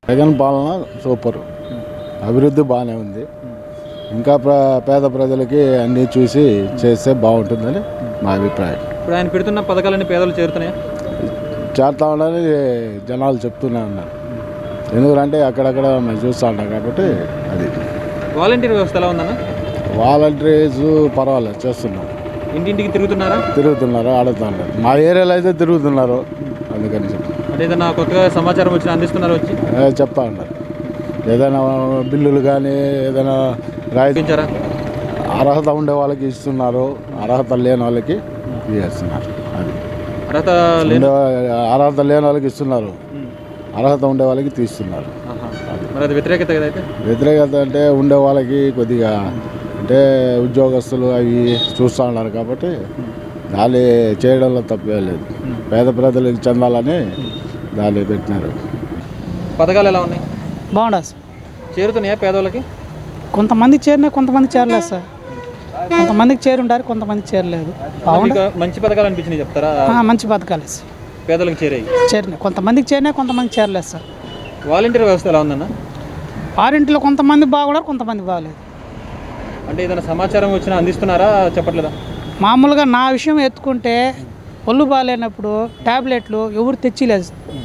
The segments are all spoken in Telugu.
జగన్ పాలన సూపర్ అభివృద్ధి బాగానే ఉంది ఇంకా ప్ర పేద ప్రజలకి అన్నీ చూసి చేస్తే బాగుంటుందని మా అభిప్రాయం ఇప్పుడు ఆయన పెడుతున్న పథకాలన్నీ పేదలు చేరుతున్నాయా చేస్తా ఉండాలని జనాలు చెప్తూనే ఉన్నారు ఎందుకంటే అక్కడక్కడ మేము చూస్తూ ఉంటాం కాబట్టి అది వాలంటీర్ వ్యవస్థ ఎలా ఉందన్న వాలంటీర్స్ పర్వాలేదు చేస్తున్నాం ఇంటింటికి తిరుగుతున్నారా తిరుగుతున్నారు ఆడుతున్నారు మా ఏరియాలో అయితే తిరుగుతున్నారు అందుకని చెప్పి అంటే ఏదైనా కొత్తగా సమాచారం వచ్చినా అందిస్తున్నారు వచ్చి ఏ, చెప్తా ఉన్నారు ఏదైనా బిల్లులు కానీ ఏదైనా రాయి చూపించారా అర్హత ఉండే వాళ్ళకి ఇస్తున్నారు అర్హత లేని వాళ్ళకి ఇస్తున్నారు అది అర్హత లేని ఉండే అర్హత లేని వాళ్ళకి ఇస్తున్నారు అర్హత ఉండే వాళ్ళకి తీస్తున్నారు ఆహా. మరి అది వ్యతిరేకత కదా అయితే వ్యతిరేకత అంటే ఉండే వాళ్ళకి కొద్దిగా అంటే ఉద్యోగస్తులు అవి చూస్తూ ఉన్నారు కాబట్టి దాన్ని చేయడంలో తప్పే లేదు పేద ప్రజలకు చెందాలని దాన్ని పెట్టినారు పథకాలు ఎలా ఉన్నాయి బాగుండదు సార్ చేరుతున్నాయా పేదవాళ్ళకి కొంతమందికి చేరినా కొంతమందికి చేరలేదు సార్ కొంతమందికి చేరి ఉంటారు కొంతమందికి చేరలేదు బాగుండ మీకు మంచి పథకాలు అనిపించినాయి చెప్తారా ఆ, మంచి బతకాలి సార్ పేదలకు చేరాయి చేరినాయి కొంతమందికి చేరినా కొంతమందికి చేరలేదు సార్ వాలంటీర్ వ్యవస్థ ఎలా ఉందన్న వారింటిలో కొంతమంది బాగున్నారు కొంతమంది బాగలేదు అంటే ఏదైనా సమాచారం వచ్చినా అందిస్తున్నారా చెప్పట్లేదా మామూలుగా నా విషయం ఎత్తుకుంటే ఒళ్ళు బాగాలేనప్పుడు ట్యాబ్లెట్లు ఎవరు తెచ్చిలేదు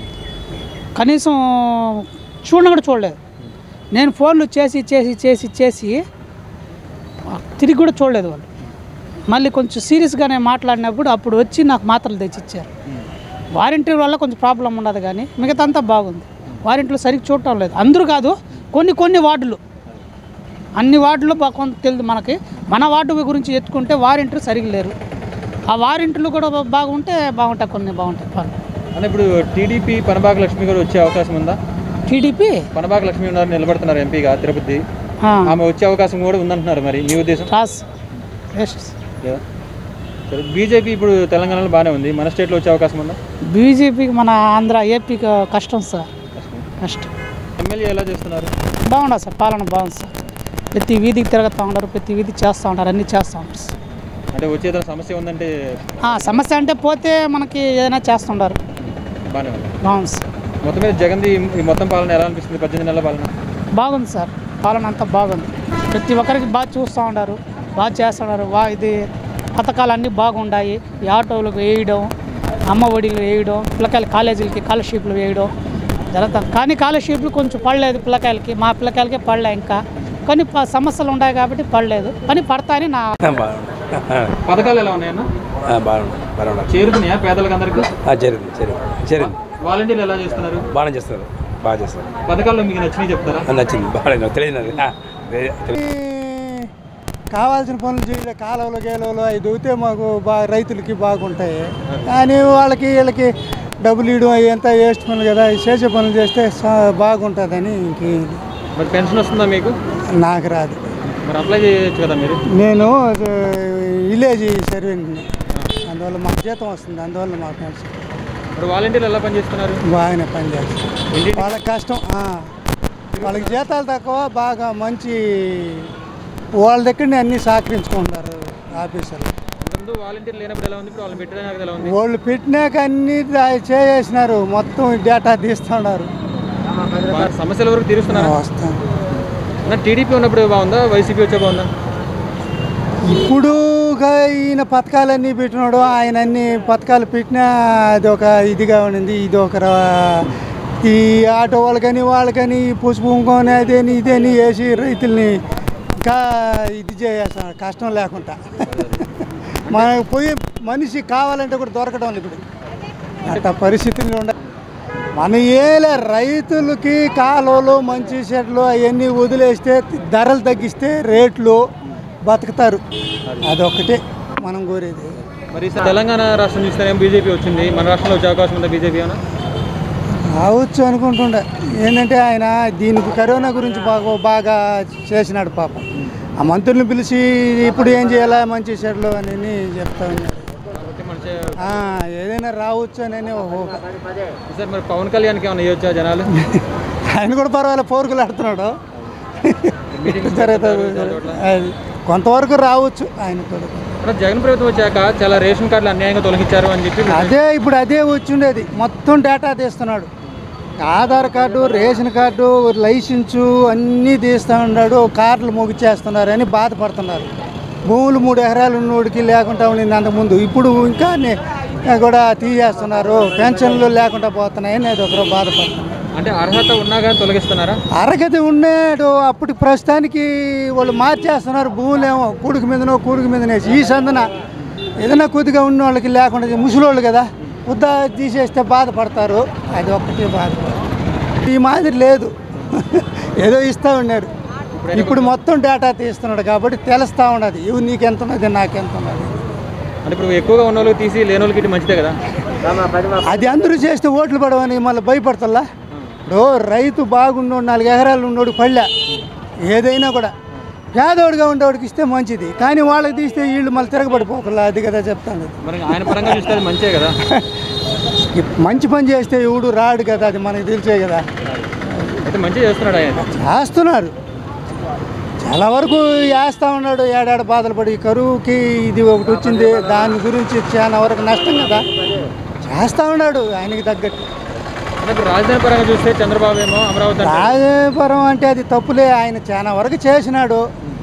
కనీసం చూడను కూడా చూడలేదు నేను ఫోన్లు చేసి చేసి చేసి చేసి తిరిగి కూడా చూడలేదు వాళ్ళు మళ్ళీ కొంచెం సీరియస్గానే మాట్లాడినప్పుడు అప్పుడు వచ్చి నాకు మాత్రలు తెచ్చిచ్చారు వారింటి వల్ల కొంచెం ప్రాబ్లం ఉండదు కానీ మిగతా అంతా బాగుంది వారింట్లో సరిగ్గా చూడటం లేదు అందరూ కాదు కొన్ని కొన్ని వార్డులు అన్ని వార్డులు బా- కొంత తెలియదు మనకి మన వార్డు గురించి ఎత్తుకుంటే వారింట్లు సరిగ్గా లేరు ఆ వారింట్లు కూడా బా- బాగుంటే బాగుంటాయి కొన్ని బాగుంటాయి పర్లేదు. అంటే ఇప్పుడు టీడీపీ పనబాక లక్ష్మి గారు వచ్చే అవకాశం ఉందా టీడీపీ పనబాక లక్ష్మి ఉన్నారు నిలబడుతున్నారు ఎంపీగా తిరుపతి ఆ, ఆమె వచ్చే అవకాశం కూడా ఉందంటున్నారు మరి మీ ఉద్దేశం రాస్ వేస్ట్. లేదా సరే బీజేపీ ఇప్పుడు తెలంగాణలో బాగానే ఉంది మన స్టేట్లో వచ్చే అవకాశం ఉందా బీజేపీకి మన ఆంధ్ర ఏపీకి కష్టం సార్ కష్టం ఎమ్మెల్యే ఎలా చేస్తున్నారు బాగుండదు సార్ పాలన బాగుంది సార్ ప్రతి వీధికి తిరుగుతూ ఉంటారు ప్రతి వీధి చేస్తూ ఉంటారు అన్నీ చేస్తూ ఉంటారు సార్. అంటే వచ్చే ఏదైనా సమస్య ఉందంటే ఆ, సమస్య అంటే పోతే మనకి ఏదైనా చేస్తుంటారు బాగానే ఉంది బాగుంది సార్ మొత్తం మీద జగన్ది ఈ మొత్తం పాలన ఎలా అనిపిస్తుంది పద్దెనిమిది నెలల పాలన బాగుంది సార్ పాలన అంతా బాగుంది ప్రతి ఒక్కరికి బాగా చూస్తూ ఉన్నారు బాగా చేస్తున్నారు బా ఇది పథకాలు అన్నీ బాగున్నాయి ఈ ఆటోలకు వేయడం అమ్మ ఒడిలు వేయడం పిల్లకాయలు కాలేజీలకి స్కాలర్షిప్లు వేయడం జరుగుతుంది కానీ స్కాలర్షిప్లు కొంచెం పడలేదు పిల్లకాయలకి మా పిల్లకాయలకి పడలే ఇంకా కానీ ప- సమస్యలు ఉన్నాయి కాబట్టి పడలేదు కానీ పడతాయని నా పథకాలు ఎలా ఉన్నాయన్న బాగుంది బాగుంది చేరుతున్నాయా పేదలకు అందరికీ జరిగింది జరిగింది జరిగింది వాలంటీర్లు ఎలా చేస్తున్నారు బాగానే చేస్తారు బాగా చేస్తారు పథకాల్లో మీకు నచ్చినవి చెప్తారా ఆ, నచ్చింది బాగా తెలియదు నాకు. ఆ, తెలి- తెలి- కావాల్సిన పనులు చేయలే కాలువలు గేలువలు అవి దూతే మాకు బాగా రైతులకి బాగుంటాయి కానీ వాళ్ళకి వీళ్ళకి డబ్బులు ఇవ్వడం అవి అంతా వేస్ట్ పనులు కదా ఈ చేసే పనులు చేస్తే సా- బాగుంటుందని ఇంకేం మరి పెన్షన్ వస్తుందా మీకు నాకు రాదు మరి అప్లై చేయొచ్చు కదా మీరు నేను ఆ, విలేజ్ సర్వెంట్ని అందువల్ల మాకు జీతం వస్తుంది అందువల్ల మాకు పెన్షన్ మరి వాలంటీర్లు ఎలా పనిచేస్తున్నారు బాగానే పనిచేస్తుంది ఇంటింటి వాళ్ళకి కష్టం ఆ. వాళ్ళకి జీతాలు తక్కువ బాగా మంచి వాళ్ళ దగ్గరనే అన్నీ సహకరించుకుంటున్నారు ఆఫీసర్లు ముందు వాలంటీర్ లేనప్పుడు ఎలా ఉంది ఇప్పుడు వాళ్ళు పెట్టడానికి ఎలా ఉంది వాళ్ళు పెట్టినాక అన్ని దా- చేసేసినారు మొత్తం డేటా తీస్తున్నారు వా- సమస్యల వరకు తీరుస్తున్నారు వస్తాం టీడీపీ ఉన్నప్పుడు బాగుందా వైసీపీ వచ్చే బాగుందా ఇప్పుడు గా ఈయన పథకాలన్నీ పెట్టినాడు ఆయన అన్ని పథకాలు పెట్టినా అది ఒక ఇదిగా ఉండింది ఇది ఒక ర- ఈ ఆటో వాళ్ళకని వాళ్ళకని ఈ పసుపు కుంకుమని అదేని ఇదేని వేసి రైతుల్ని ఇంకా ఇది చేసేస్తున్నారు కష్టం లేకుండా మనకు పోయి మనిషి కావాలంటే కూడా దొరకడం లేదు ఇప్పుడు అట్ట పరిస్థితులు ఉండ మన ఏలే రైతులకి కాలువలు మంచి చెట్లు అవన్నీ వదిలేస్తే ధరలు తగ్గిస్తే రేట్లు బతుకుతారు అదొక్కటే మనం కోరేది మరి ఈసారి తెలంగాణ రాష్ట్రం చూస్తే బీజేపీ వచ్చింది మన రాష్ట్రంలో వచ్చే అవకాశం ఉందా బీజేపీ అన్న రావచ్చు అనుకుంటుండే ఏంటంటే ఆయన దీనికి కరోనా గురించి బాగా బాగా చేసినాడు పాపం ఆ మంత్రులను పిలిచి ఇప్పుడు ఏం చేయాలా మంచి చెట్లు అని చెప్తా ఉన్నాడు కాబట్టి మంచి ఆ, ఏదైనా రావచ్చు అని ఒక ఊహ. ఈసారి మరి పవన్ కళ్యాణ్కి ఏమైనా ఇవ్వచ్చా జనాలు ఆయన కూడా పర్వాలేదు పోరుకులు ఆడుతున్నాడు జరుగుతుంది అది కొంతవరకు రావచ్చు ఆయన కూడా మరి జగన్ ప్రభుత్వం వచ్చాక చాలా రేషన్ కార్డులు అన్యాయంగా తొలగించారు అని చెప్పి అదే ఇప్పుడు అదే వచ్చిండేది మొత్తం డేటా తీస్తున్నాడు Aadhaar card ration card licence అన్నీ తీస్తూ ఉన్నాడు కార్లు ముగిచేస్తున్నారని బాధపడుతున్నారు భూములు మూడు ఎకరాలు ఉన్నోడికి లేకుండా ఉండింది అంతకుముందు ఇప్పుడు ఇంకా నే- కూడా తీయేస్తున్నారు పెన్షన్లు లేకుండా పోతున్నాయని అది ఒకరు బాధపడుతున్నారు అంటే అర్హత ఉన్నా కానీ తొలగిస్తున్నారా అరగతి ఉన్నాడు అప్పుడు ప్రస్తుతానికి వాళ్ళు మార్చేస్తున్నారు భూములేమో కూడికి మీదనో కూడికి మీదనేసి ఈ సందన ఏదైనా కొద్దిగా ఉన్న వాళ్ళకి లేకుండా ముసలోళ్ళు కదా ఉద్దా తీసేస్తే బాధపడతారు అది ఒక్కటే బాధపడతారు ఈ మాదిరి లేదు ఏదో ఇస్తూ ఉన్నాడు ఇప్పుడు మొత్తం డేటా తీస్తున్నాడు కాబట్టి తెలుస్తూ ఉన్నది ఇవి నీకెంత ఉన్నది నాకెంత ఉన్నది అంటే ఇప్పుడు ఎక్కువగా ఉన్న వాళ్ళకి తీసి లేని వాళ్ళకి ఇటు మంచిదే కదా అది అందరూ చేస్తే ఓట్లు పడవని మళ్ళీ భయపడతల్లా ఇప్పుడు రైతు బాగున్నోడు నాలుగు ఎకరాలు ఉన్నోడు పళ్ళె ఏదైనా కూడా పేదోడుగా ఉండేవాడికి ఇస్తే మంచిది కానీ వాళ్ళకి తీస్తే వీళ్ళు మళ్ళీ తిరగబడిపోతుల్లా అది కదా చెప్తాను మరి ఆయన పరంగా చూస్తే అది మంచిదే కదా ఈ మంచి పని చేస్తే ఎవడు రాడు కదా అది మనకి తెలిసే కదా అయితే మంచిగా చేస్తున్నాడు ఆయన చేస్తున్నారు చాలా వరకు వేస్తూ ఉన్నాడు ఏడాడ బాధలు పడి కరువుకి ఇది ఒకటి వచ్చింది దాని గురించి చాలా వరకు నష్టం కదా చేస్తూ ఉన్నాడు ఆయనకి తగ్గట్టు అంటే ఇప్పుడు రాజధాని పరంగా చూస్తే చంద్రబాబు ఏమో అమరావతి అంటే రాజపురం అంటే అది తప్పులే ఆయన చాలా వరకు చేసినాడు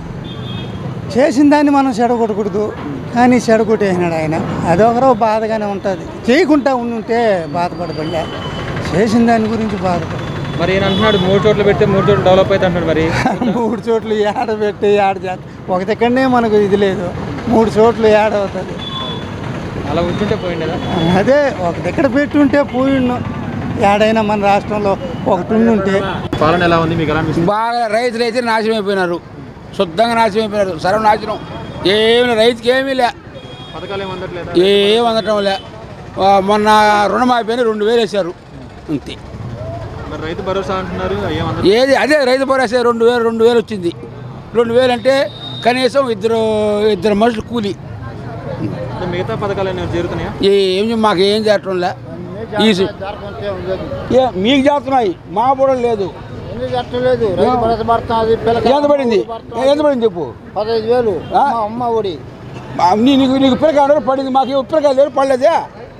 చేసిన దాన్ని మనం చెడగొట్టకూడదు కానీ చెడగొట్టేసినాడు ఆయన అదొకరో బాధగానే ఉంటుంది చేయకుండా ఉండుంటే బాధపడబడలే చేసిన దాని గురించి బాధపడ మరి ఈయన అంటున్నాడు మూడు చోట్ల పెడితే మూడు చోట్ల డెవలప్ అయితే అంటున్నాడు మరి మూడు చోట్ల ఏడ పెట్టి ఏడ చేస్తా ఒక దగ్గరనే మనకు ఇది లేదు మూడు చోట్ల ఏడ అవుతుంది అలా ఉంచుంటే పోయింది కదా అదే ఒక దగ్గర పెట్టుంటే పోయిండు ఏడైనా మన రాష్ట్రంలో ఒకటి ఉండుంటే పాలన ఎలా ఉంది మీకు ఎలా అనిపిస్తుంది బాగా రైతులు అయితే నాశనం అయిపోయినారు శుద్ధంగా నాశనం అయిపోయినారు సర్వనాశనం ఏమి రైతుకి ఏమీ లే పథకాలు ఏమి అందట్లేదా ఏం అందటం లే ఆ, మొన్న రుణమాఫీ అని రెండు వేలు వేశారు అంతే మరి రైతు భరోసా అంటున్నారు ఏమందరు ఏది అదే రైతు భరోసా రెండు వేలు రెండు వేలు వచ్చింది రెండు వేలు అంటే కనీసం ఇద్దరు ఇద్దరు మనుషులు కూలి మిగతా పథకాలు ఏమైనా చేరుతున్నాయా ఏం మాకు ఏం చేయటం లే ఈ సు- ఏ, మీకు చేస్తున్నాయి మా కూడా లేదు లేదు రైతు భరోసా ఎంత పడింది ఎంత పడింది చెప్పు పదహైదు వేలు ఆ? అమ్మ ఒడి మా- నీ- నీకు నీకు పిల్లకాయ ఉండదు, పడింది మాకు పిల్లకాయ లేదు పడలేదే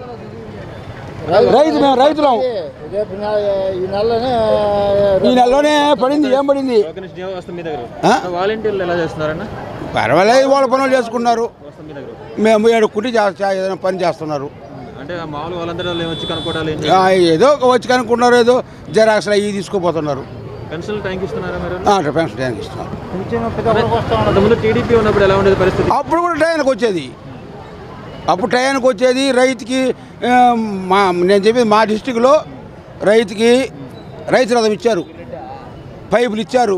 రైతు మేము రైతులం రేపు ఈ నెలలోనే ఈ నెలలోనే పడింది ఏం పడింది ఒక నిమిషం వస్తుంది మీ దగ్గర ఆ? వాలంటీర్లు ఎలా చేస్తున్నారన్న పర్వాలేదు వాళ్ళ పనులు చేసుకున్నారు వస్తుంది మీ దగ్గర మేము ఏడు కుట్టి చేస్తా ఏదైనా పని చేస్తున్నారు అంటే ఆ మామూలు వాళ్ళందరూ వాళ్ళు వచ్చి కనుక్కోవడాలు ఏంటి ఆ, ఏదో ఒక వచ్చి కనుక్కున్నారు ఏదో జెరాక్స్లు అవి తీసుకోపోతున్నారు పెన్షన్లు టైంకి ఇస్తున్నారా మీరు ఆ, అట్లా పెన్షన్ టైంకి ఇస్తున్నారు అంతకుముందు టీడీపీ ఉన్నప్పుడు ఎలా ఉండేది పరిస్థితి అప్పుడు కూడా టైంకి వచ్చేది అప్పుడు టైంకి వచ్చేది రైతుకి ఆ, మా నేను చెప్పేది మా డిస్టిక్లో రైతుకి రైతు రథం ఇచ్చారు పైపులు ఇచ్చారు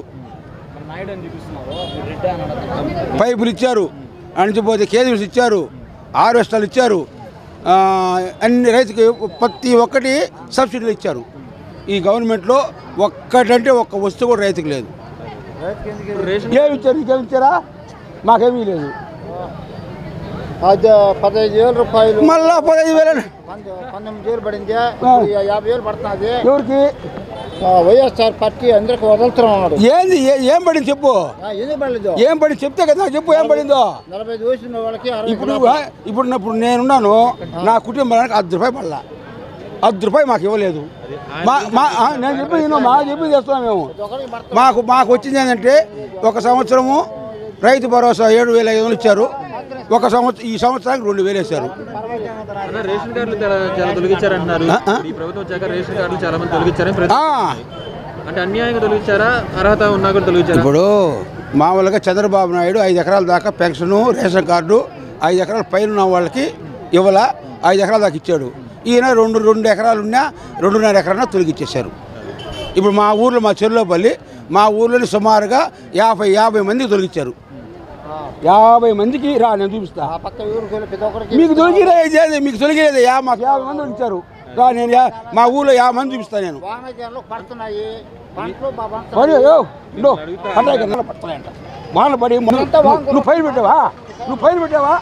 పైపులు ఇచ్చారు అణిచిపోతే కేజీస్ ఇచ్చారు హార్వెస్టర్లు ఇచ్చారు ఆ, అన్ని రైతుకి ప్రతి ఒక్కటి సబ్సిడీలు ఇచ్చారు ఈ గవర్నమెంట్లో ఒక్కటంటే ఒక్క వస్తువు కూడా రైతుకు లేదు రేషన్ ఏమి ఇచ్చారు నీకేమి ఇచ్చారా మాకేమీ లేదు అది పదహైదు వేల రూపాయలు మళ్ళా పదహైదు వేలు పంతొమ్మిది వేలు పడింది ఆ. యాభై వేలు పడుతున్నది ఎవరికి వైఎస్ఆర్ పార్టీ అందరికి వదులుతున్నాడు ఏంది ఏ- ఏం పడింది చెప్పు ఎందుకు పడలేదు ఏం పడింది చెప్తే కదా చెప్పు ఏం పడిందో నలభై ఐదు వయసు ఉన్న వాళ్ళకి అరవై ఇప్పుడు ఆ, ఇప్పుడు నా- ఇప్పుడు నేనున్నాను నా కుటుంబానికి అర్ధ రూపాయి పడలా అర్ధ రూపాయి మాకు ఇవ్వలేదు మా మా ఆ, నేను చెప్పింది విను, మా చెప్పింది చేస్తున్నాం మేము మాకు మాకు వచ్చింది ఏంటంటే ఒక సంవత్సరము రైతు భరోసా ఏడు వేల ఐదు వందలు ఇచ్చారు ఒక సంవత్సరం ఈ సంవత్సరానికి రెండు వేలు వేశారు అన్న రేషన్ కార్డులు చాలా చాలా తొలగించారంటున్నారు ఆ, ఆ. ఈ ప్రభుత్వం వచ్చాక రేషన్ కార్డులు చాలా మంది తొలగించారని ప్రతి- ఆ, అంటే అన్యాయంగా తొలగించారా అర్హత ఉన్నా కూడా తొలగించారా ఇప్పుడు మామూలుగా చంద్రబాబు నాయుడు ఐదు ఎకరాల దాకా పెన్షను రేషన్ కార్డు ఐదు ఎకరాల పైన ఉన్న వాళ్ళకి ఇవ్వాల ఐదు ఎకరాల దాకా ఇచ్చాడు ఈయన రెండు రెండు ఎకరాలు ఉన్నా రెండున్నర ఎకరాన తొలగిచ్చేశారు ఇప్పుడు మా ఊర్లో మా చెరువులోపల్లి మా ఊర్లోని సుమారుగా యాభై యాభై మందికి తొలగించారు యాభై మందికి రా నేను చూపిస్తా పక్క ఊరికి వెళ్ళి ప్రతి ఒక్కరికి మీకు తొలగిలేదు మీకు తొలగిలేదు యా మాకు యాభై మంది ఇచ్చారు రా నేను యా- మా ఊర్లో యాభై మంది చూపిస్తాను నేను వాహనజాలు పడుతున్నాయి పంటలు బాగా మరి యో, ఇదో, పడ్డాయి కదా, నెల పడతాయంట. వానలు పడి మొన్న- నువ్వు నువ్వు ఫైన్ పెట్టావా నువ్వు ఫైన్ పెట్టావా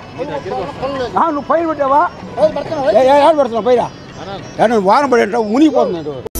ఆ, నువ్వు ఫైన్ పెట్టావా ఏ, ఏ, ఏడ పెడుతున్నావు పైన వాన పడి అంటే మునిగిపోతున్నాడు